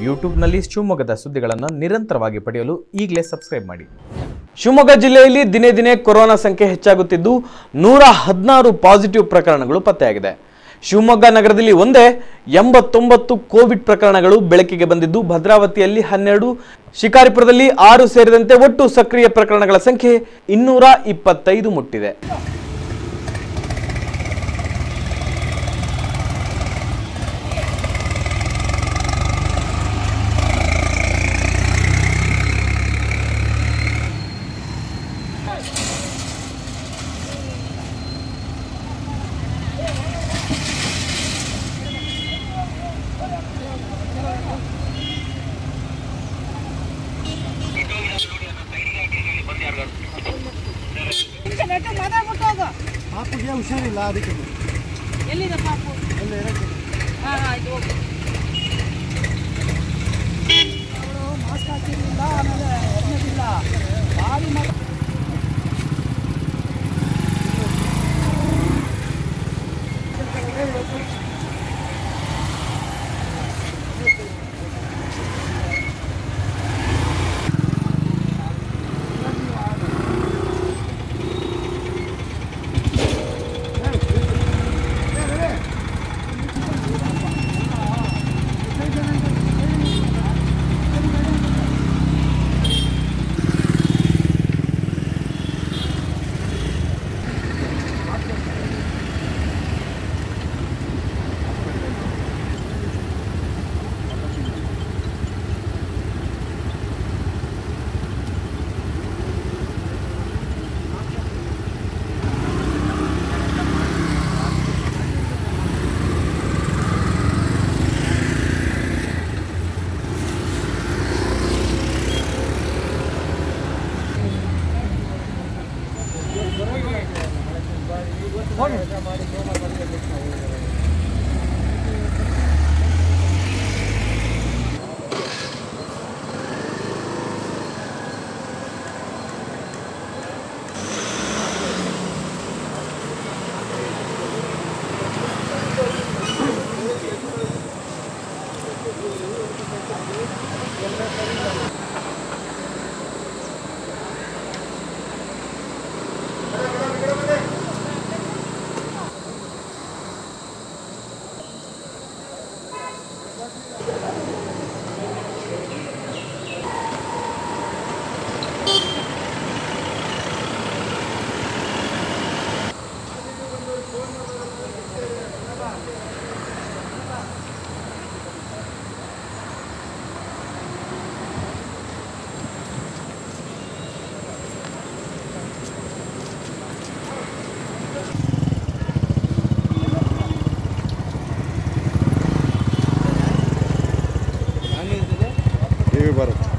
ಯೂಟ್ಯೂಬ್ನಲ್ಲಿ ಶಿವಮೊಗ್ಗದ ಸುದ್ದಿಗಳನ್ನು ನಿರಂತರವಾಗಿ ಪಡೆಯಲು ಈಗಲೇ ಸಬ್ಸ್ಕ್ರೈಬ್ ಮಾಡಿ ಶಿವಮೊಗ್ಗ ಜಿಲ್ಲೆಯಲ್ಲಿ ದಿನೇ ದಿನೇ ಕೊರೋನಾ ಸಂಖ್ಯೆ ಹೆಚ್ಚಾಗುತ್ತಿದ್ದು ನೂರ ಹದಿನಾರು ಪಾಸಿಟಿವ್ ಪ್ರಕರಣಗಳು ಪತ್ತೆಯಾಗಿದೆ ಶಿವಮೊಗ್ಗ ನಗರದಲ್ಲಿ ಒಂದೇ ಎಂಬತ್ತೊಂಬತ್ತು ಕೋವಿಡ್ ಪ್ರಕರಣಗಳು ಬೆಳಕಿಗೆ ಬಂದಿದ್ದು ಭದ್ರಾವತಿಯಲ್ಲಿ ಹನ್ನೆರಡು ಶಿಕಾರಿಪುರದಲ್ಲಿ ಆರು ಸೇರಿದಂತೆ ಒಟ್ಟು ಸಕ್ರಿಯ ಪ್ರಕರಣಗಳ ಸಂಖ್ಯೆ ಇನ್ನೂರ ಇಪ್ಪತ್ತೈದು ಮುಟ್ಟಿದೆ ಮಾತಾಡ್ಬಿಟ್ಟೋಗು ಪಾಪುಗೆ ಹುಷಾರಿಲ್ಲ ಅದಕ್ಕೆ ಎಲ್ಲಿದೆ ಪಾಪು ಎಲ್ಲ ಇರಕ್ಕೆ ಹಾಂ ಹಾಂ ಇದು ಹೋಗು ಅವರು ಮಾಸ್ಕ್ ಹಾಕಿರಲಿಲ್ಲ ಆಮೇಲೆ ಎಣ್ಣೆದಿಲ್ಲ ಭಾರಿ ಮಗ ಟಿವಿ ಬರುತ್ತೆ